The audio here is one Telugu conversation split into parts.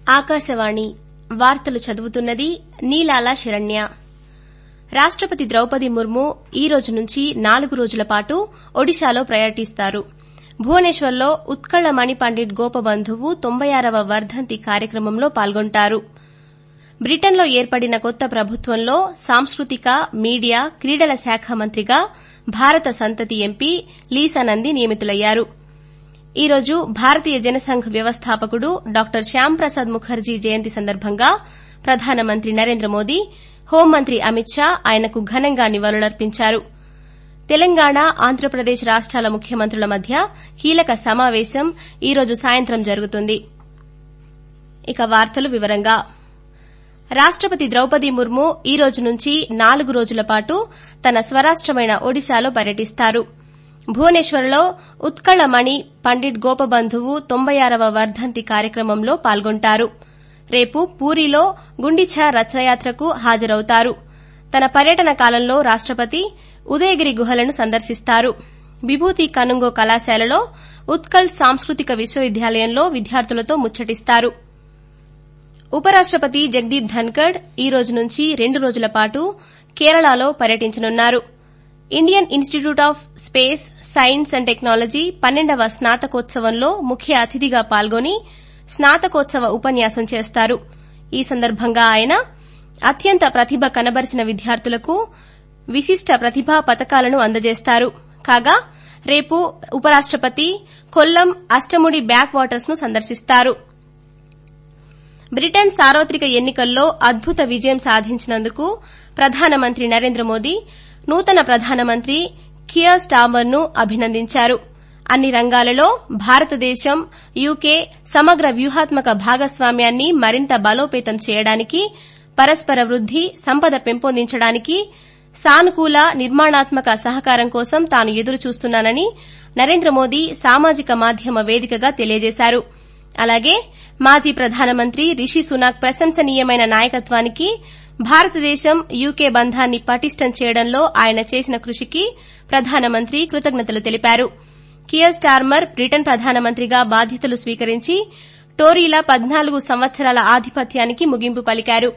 ఆకాశవాణి వార్తలు చదువుతున్నది నీలాల శరణ్య రాష్టపతి ద్రౌపది ముర్ము ఈ రోజు నుంచి నాలుగు రోజుల పాటు ఒడిశాలో పర్యటిస్తారు భువనేశ్వర్లో ఉత్కళ మణి పండిట్ గోపబంధువు తొంభై ఆరవ వర్దంతి కార్యక్రమంలో పాల్గొంటారు బ్రిటన్లో ఏర్పడిన కొత్త ప్రభుత్వంలో సాంస్కృతిక మీడియా క్రీడల శాఖ మంత్రిగా భారత సంతతి ఎంపీ లీసానంది నియమితులయ్యారు ఈ రోజు భారతీయ జనసంఘ్ వ్యవస్థాపకుడు డాక్టర్ శ్యాంప్రసాద్ ముఖర్జీ జయంతి సందర్భంగా ప్రధానమంత్రి నరేంద్ర మోదీ హోంమంత్రి అమిత్ షా ఆయనకు ఘనంగా నివాళులర్పించారు తెలంగాణ ఆంధ్రప్రదేశ్ రాష్టాల ముఖ్యమంత్రుల మధ్య కీలక సమావేశం ఈ రోజు సాయంత్రం జరుగుతుంది రాష్టపతి ద్రౌపది ముర్ము ఈ రోజు నుంచి నాలుగు రోజుల పాటు తన స్వరాష్టమైన ఒడిశాలో పర్యటిస్తారు భువనేశ్వర్లో ఉత్కళ మణి పండిట్ గోపబంధువు తొంభై ఆరవ వర్దంతి కార్యక్రమంలో పాల్గొంటారు రేపు పూరీలో గుండిఛా రథయాత్రకు హాజరవుతారు తన పర్యటన కాలంలో రాష్టపతి ఉదయగిరి గుహలను సందర్శిస్తారు విభూతి కనుంగో కళాశాలలో ఉత్కళ్ సాంస్కృతిక విశ్వవిద్యాలయంలో విద్యార్థులతో ముచ్చటిస్తారు ఉపరాష్టపతి జగదీప్ ధన్కడ్ ఈ రోజు నుంచి రెండు రోజుల పాటు కేరళలో పర్యటించనున్నారు Indian institute of space science and technology పన్నెండవ స్నాతకోత్సవంలో ముఖ్య అతిథిగా పాల్గొని స్నాతకోత్సవ ఉపన్యాసం చేస్తారు ఈ సందర్భంగా ఆయన అత్యంత ప్రతిభ కనబరిచిన విద్యార్థులకు విశిష్ట ప్రతిభా పతకాలను అందజేస్తారు కాగా రేపు ఉపరాష్టపతి కొల్లం అష్టముడి బ్యాక్ వాటర్స్ ను సందర్శిస్తారు బ్రిటన్ సార్వత్రిక ఎన్నికల్లో అద్భుత విజయం సాధించినందుకు ప్రధానమంత్రి నరేంద్ర మోదీ నూతన ప్రధానమంత్రి కియర్ స్టార్మర్ ను అభినందించారు అన్ని రంగాలలో భారతదేశం యూకే సమగ్ర వ్యూహాత్మక భాగస్వామ్యాన్ని మరింత బలోపేతం చేయడానికి పరస్పర వృద్ది సంపద పెంపొందించడానికి సానుకూల నిర్మాణాత్మక సహకారం కోసం తాను ఎదురుచూస్తున్నానని నరేంద్ర మోదీ సామాజిక మాధ్యమ వేదికగా తెలియజేశారు అలాగే మాజీ ప్రధానమంత్రి రిషి సునాక్ ప్రశంసనీయమైన నాయకత్వానికి భారతదేశం యూకే బంధాన్ని పటిష్టం చేయడంలో ఆయన చేసిన కృషికి ప్రధానమంత్రి కృతజ్ఞతలు తెలిపారు కియర్ స్టార్మర్ బ్రిటన్ ప్రధానమంత్రిగా బాధ్యతలు స్వీకరించి టోరీల పద్నాలుగు సంవత్సరాల ఆధిపత్యానికి ముగింపు పలికారు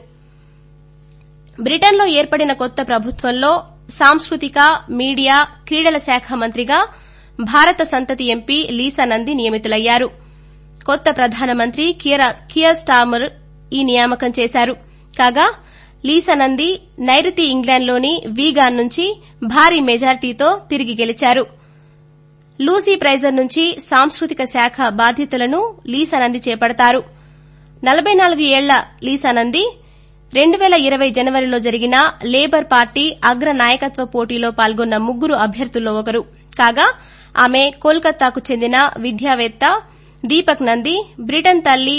బ్రిటన్లో ఏర్పడిన కొత్త ప్రభుత్వంలో సాంస్కృతిక మీడియా క్రీడల శాఖ మంత్రిగా భారత సంతతి ఎంపీ లీసానంది నియమితులయ్యారు కొత్త ప్రధానమంత్రి కియర్ స్టార్మర్ ఈ నియామకం చేశారు కాగా లీసానంది నైరుతి ఇంగ్లాండ్లోని వీగాన్ నుంచి భారీ మెజార్టీతో తిరిగి గెలిచారు లూసీ ప్రైజర్ నుంచి సాంస్కృతిక శాఖ బాధ్యతలను లీసానంది చేపడతారు నలబై నాలుగు ఏళ్ల లీసానంది రెండు పేల ఇరవై జనవరిలో జరిగిన లేబర్ పార్టీ అగ్ర నాయకత్వ పోటీలో పాల్గొన్న ముగ్గురు అభ్యర్థుల్లో ఒకరు కాగా ఆమె కోల్కతాకు చెందిన విద్యావేత్త దీపక్ నంది బ్రిటన్ తల్లి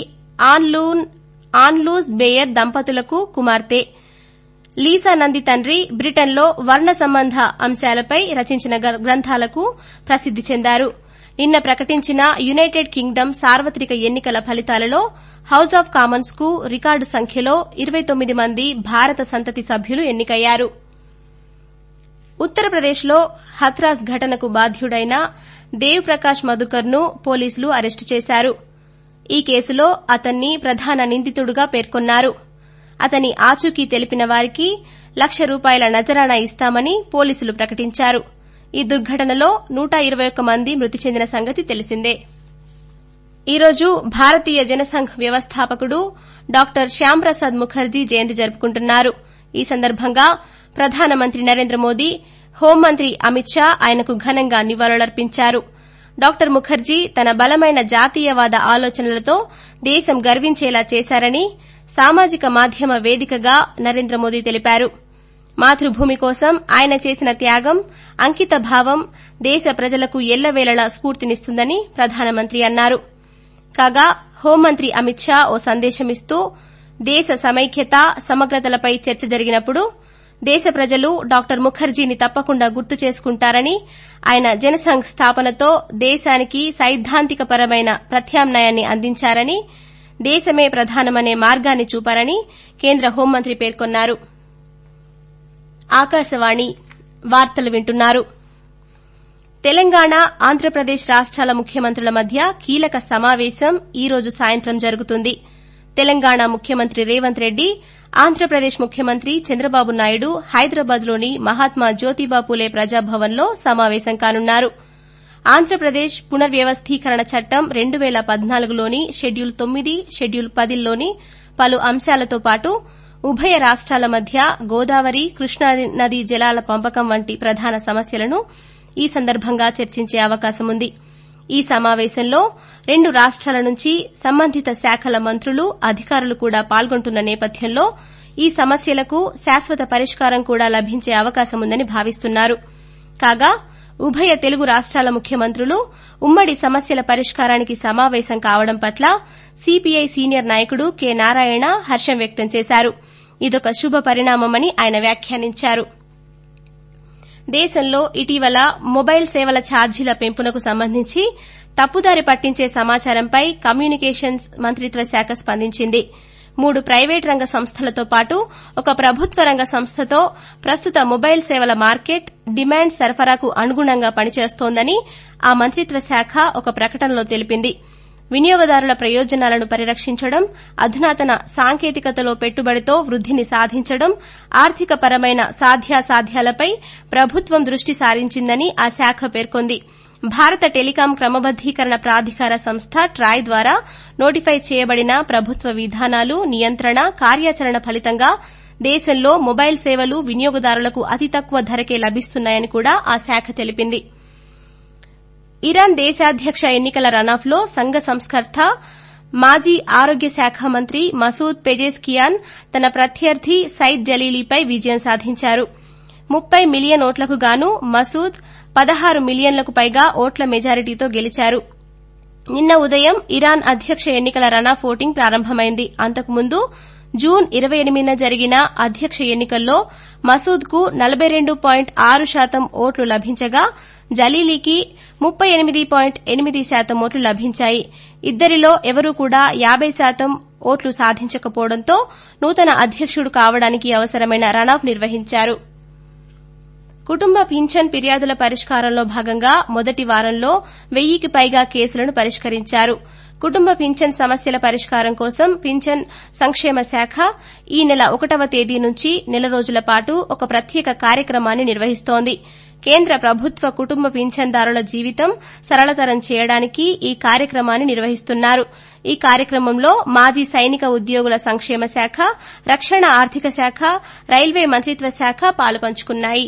ఆన్లూస్ బేయర్ దంపతులకు కుమార్తె లీసా నంది తండ్రి బ్రిటన్లో వర్ణ సంబంధ అంశాలపై రచించిన గ్రంథాలకు ప్రసిద్ది చెందారు నిన్న ప్రకటించిన యునైటెడ్ కింగ్డమ్ సార్వత్రిక ఎన్నికల ఫలితాలలో హౌస్ ఆఫ్ కామన్స్ కు రికార్డు సంఖ్యలో ఇరవై తొమ్మిది మంది భారత సంతతి సభ్యులు ఎన్నికయ్యారు ఉత్తరప్రదేశ్లో హత్రాస్ ఘటనకు బాధ్యుడైన దేవ్ ప్రకాష్ మధుకర్ ను పోలీసులు అరెస్టు చేశారు ఈ కేసులో అతన్ని ప్రధాన నిందితుడుగా పేర్కొన్నారు అతని ఆచూకీ తెలిపిన వారికి లక్ష రూపాయల నజరానా ఇస్తామని పోలీసులు ప్రకటించారు ఈ దుర్ఘటనలో నూట ఇరవై ఒక్క మంది మృతి చెందిన సంగతి తెలిసిందే ఈ రోజు భారతీయ జనసంఘ్ వ్యవస్థాపకుడు డాక్టర్ శ్యాంప్రసాద్ ముఖర్జీ జయంతి జరుపుకుంటున్నారు ఈ సందర్భంగా ప్రధానమంత్రి నరేంద్ర మోదీ హోంమంత్రి అమిత్ షా ఆయనకు ఘనంగా నివాళులర్పించారు డాక్టర్ ముఖర్జీ తన బలమైన జాతీయవాద ఆలోచనలతో దేశం గర్వించేలా చేశారని సామాజిక మాధ్యమ వేదికగా నరేంద్ర మోదీ తెలిపారు మాతృభూమి కోసం ఆయన చేసిన త్యాగం అంకిత భావం దేశ ప్రజలకు ఎల్లవేళలా స్ఫూర్తినిస్తుందని ప్రధానమంత్రి అన్నారు కాగా హోంమంత్రి అమిత్ షా ఓ సందేశమిస్తూ దేశ సమైక్యత సమగ్రతలపై చర్చ జరిగినప్పుడు దేశ ప్రజలు డాక్టర్ ముఖర్జీని తప్పకుండా గుర్తు చేసుకుంటారని ఆయన జనసంఘ్ స్థాపనతో దేశానికి సైద్ధాంతికపరమైన ప్రత్యామ్నాయాన్ని అందించారని దేశమే ప్రధానమనే మార్గాన్ని చూపారని కేంద్ర హోంమంత్రి పేర్కొన్నారు ఆకాశవాణి వార్తలు వింటున్నారు తెలంగాణ ఆంధ్రప్రదేశ్ రాష్టాల ముఖ్యమంత్రుల మధ్య కీలక సమావేశం ఈ రోజు సాయంత్రం జరుగుతుంది తెలంగాణ ముఖ్యమంత్రి రేవంత్ రెడ్డి ఆంధ్రప్రదేశ్ ముఖ్యమంత్రి చంద్రబాబు నాయుడు హైదరాబాద్లోని మహాత్మా జ్యోతిబా పూలే ప్రజాభవన్లో సమావేశం కానున్నారు ఆంధ్రప్రదేశ్ పునర్వ్యవస్థీకరణ చట్టం రెండు పేల పద్నాలుగులోని షెడ్యూల్ తొమ్మిది షెడ్యూల్ పదిలోని పలు అంశాలతో పాటు ఉభయ రాష్టాల మధ్య గోదావరి కృష్ణానదీ జలాల పంపకం వంటి ప్రధాన సమస్యలను ఈ సందర్భంగా చర్చించే అవకాశముంది ఈ సమావేశంలో రెండు రాష్టాల నుంచి సంబంధిత శాఖల మంత్రులు అధికారులు కూడా పాల్గొంటున్న నేపథ్యంలో ఈ సమస్యలకు శాశ్వత పరిష్కారం కూడా లభించే అవకాశముందని భావిస్తున్నారు కాగా ఉభయ తెలుగు రాష్టాల ముఖ్యమంత్రులు ఉమ్మడి సమస్యల పరిష్కారానికి సమావేశం కావడం పట్ల సీపీఐ సీనియర్ నాయకుడు కె నారాయణ హర్షం వ్యక్తం చేశారు ఇదొక శుభ పరిణామమని ఆయన వ్యాఖ్యానించారు దేశంలో ఇటీవల మొబైల్ సేవల ఛార్జీల పెంపునకు సంబంధించి తప్పుదారి పట్టించే సమాచారంపై కమ్యూనికేషన్స్ మంత్రిత్వ శాఖ స్పందించింది మూడు ప్రైవేటు రంగ సంస్థలతో పాటు ఒక ప్రభుత్వ రంగ సంస్థతో ప్రస్తుత మొబైల్ సేవల మార్కెట్ డిమాండ్ సరఫరాకు అనుగుణంగా పనిచేస్తోందని ఆ మంత్రిత్వ శాఖ ఒక ప్రకటనలో తెలిపింది వినియోగదారుల ప్రయోజనాలను పరిరక్షించడం అధునాతన సాంకేతికతలో పెట్టుబడితో వృద్దిని సాధించడం ఆర్థికపరమైన సాధ్యాసాధ్యాలపై ప్రభుత్వం దృష్టి సారించిందని ఆ శాఖ పేర్కొంది భారత టెలికాం క్రమబద్దీకరణ ప్రాధికార సంస్థ ట్రాయ్ ద్వారా నోటిఫై చేయబడిన ప్రభుత్వ విధానాలు నియంత్రణ కార్యాచరణ ఫలితంగా దేశంలో మొబైల్ సేవలు వినియోగదారులకు అతి తక్కువ ధరకే లభిస్తున్నాయని కూడా ఆ శాఖ తెలిపింది ఇరాన్ దేశాధ్యక్ష ఎన్నికల రనౌఫ్లో సంఘ సంస్కర్త మాజీ ఆరోగ్య శాఖ మంత్రి మసూద్ పెజేస్కియాన్ తన ప్రత్యర్థి సైద్ జలీలీపై విజయం సాధించారు ముప్పై మిలియన్ ఓట్లకు గాను మసూద్ పదహారు మిలియన్లకు పైగా ఓట్ల మెజారిటీతో గెలిచారు నిన్న ఉదయం ఇరాన్ అధ్యక్ష ఎన్నికల రనౌఫ్ ఓటింగ్ ప్రారంభమైంది అంతకుముందు జూన్ ఇరవై ఎనిమిదిన జరిగిన అధ్యక్ష ఎన్నికల్లో మసూద్ కు నలబై రెండు పాయింట్ ఆరు శాతం ఓట్లు లభించగా జలీలీకి ముప్పై ఎనిమిది పాయింట్ ఎనిమిది శాతం ఓట్లు లభించాయి ఇద్దరిలో ఎవరూ కూడా యాబై శాతం ఓట్లు సాధించకపోవడంతో నూతన అధ్యకుడు కావడానికి అవసరమైన రనౌఫ్ నిర్వహించారు కుటుంబ పింఛన్ ఫిర్యాదుల పరిష్కారంలో భాగంగా మొదటి వారంలో వెయ్యికి పైగా కేసులను పరిష్కరించారు కుటుంబ పింఛన్ సమస్యల పరిష్కారం కోసం పింఛన్ సంక్షేమ శాఖ ఈ నెల ఒకటవ తేదీ నుంచి నెల రోజుల పాటు ఒక ప్రత్యేక కార్యక్రమాన్ని నిర్వహిస్తోంది కేంద్ర ప్రభుత్వ కుటుంబ పింఛన్దారుల జీవితం సరళతరం చేయడానికి ఈ కార్యక్రమాన్ని నిర్వహిస్తున్నారు ఈ కార్యక్రమంలో మాజీ సైనిక ఉద్యోగుల సంక్షేమ శాఖ రక్షణ ఆర్థిక శాఖ రైల్వే మంత్రిత్వ శాఖ పాలుపంచుకున్నాయి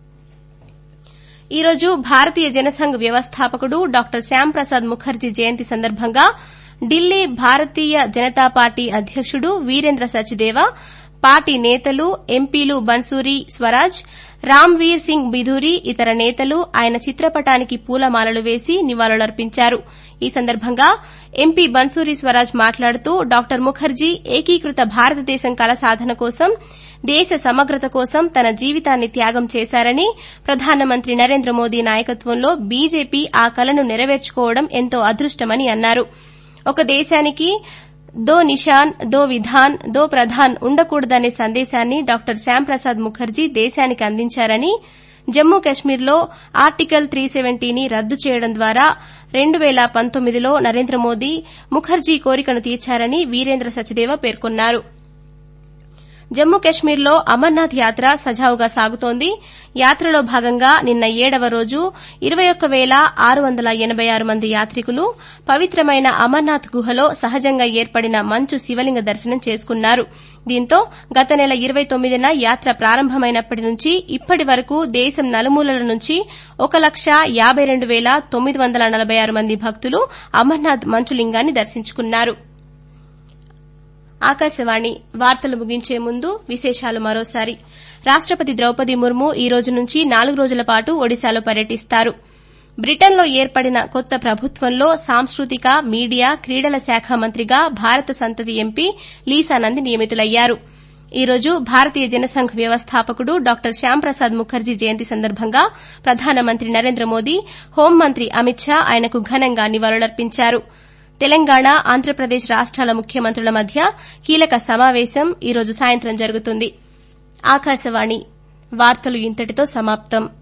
ఈ రోజు భారతీయ జనసంఘ్ వ్యవస్థాపకుడు డాక్టర్ శ్యాంప్రసాద్ ముఖర్జీ జయంతి సందర్భంగా ఢిల్లీ భారతీయ జనతా పార్టీ అధ్యకుడు వీరేంద్ర సచ్దేవ పార్టీ నేతలు ఎంపీలు బన్సూరి స్వరాజ్ రామ్వీర్ సింగ్ బిధూరి ఇతర నేతలు ఆయన చిత్రపటానికి పూలమాలలు వేసి నివాళులర్పించారు ఈ సందర్భంగా ఎంపీ బన్సూరి స్వరాజ్ మాట్లాడుతూ డాక్టర్ ముఖర్జీ ఏకీకృత భారతదేశం కల సాధన కోసం దేశ సమగ్రత కోసం తన జీవితాన్ని త్యాగం చేశారని ప్రధానమంత్రి నరేంద్ర మోదీ నాయకత్వంలో బీజేపీ ఆ కలను నెరవేర్చుకోవడం ఎంతో అదృష్టమని అన్నారు ఒక దేశానికి దో నిషాన్ దో విధాన్ దో ప్రధాన్ ఉండకూడదనే సందేశాన్ని డాక్టర్ శ్యాంప్రసాద్ ముఖర్జీ దేశానికి అందించారని జమ్మూ కశ్మీర్లో ఆర్టికల్ త్రీ సెవెంటీని రద్దు చేయడం ద్వారా రెండు పేల పంతొమ్మిదిలో నరేంద్ర మోదీ ముఖర్జీ కోరికను తీర్చారని వీరేంద్ర సచ్దేవ పేర్కొన్నారు జమ్మూ కశ్మీర్లో అమర్నాథ్ యాత్ర సజావుగా సాగుతోంది యాత్రలో భాగంగా నిన్న ఏడవ రోజు ఇరవై ఒక్క పేల ఆరు వందల ఎనబై ఆరు మంది యాత్రికులు పవిత్రమైన అమర్నాథ్ గుహలో సహజంగా ఏర్పడిన మంచు శివలింగ దర్శనం చేసుకున్నారు దీంతో గత నెల ఇరవై తొమ్మిదిన యాత్ర ప్రారంభమైనప్పటి నుంచి ఇప్పటి వరకు దేశం నలుమూలల నుంచి ఒక లక్ష యాబై రెండు పేల తొమ్మిది వందల నలబై ఆరు మంది భక్తులు అమర్నాథ్ మంచులింగాన్ని దర్శించుకున్నారు ఆకాశవాణి వార్తలు ముగించే ముందు విశేషాలు మరోసారి రాష్టపతి ద్రౌపది ముర్ము ఈ రోజు నుంచి నాలుగు రోజుల పాటు ఒడిశాలో పర్యటిస్తారు బ్రిటన్లో ఏర్పడిన కొత్త ప్రభుత్వంలో సాంస్కృతిక మీడియా క్రీడల శాఖ మంత్రిగా భారత సంతతి ఎంపీ లీసానంద్ నియమితులయ్యారు ఈ రోజు భారతీయ జనసంఘ్ వ్యవస్థాపకుడు డాక్టర్ శ్యాంప్రసాద్ ముఖర్జీ జయంతి సందర్భంగా ప్రధానమంత్రి నరేంద్ర మోదీ హోంమంత్రి అమిత్ షా ఆయనకు ఘనంగా నివాళులర్పించారు తెలంగాణ ఆంధ్రప్రదేశ్ రాష్టాల ముఖ్యమంత్రుల మధ్య కీలక సమావేశం ఈ రోజు సాయంత్రం జరుగుతుంది ఆకాశవాణి వార్తలు ఇంతటితో సమాప్తం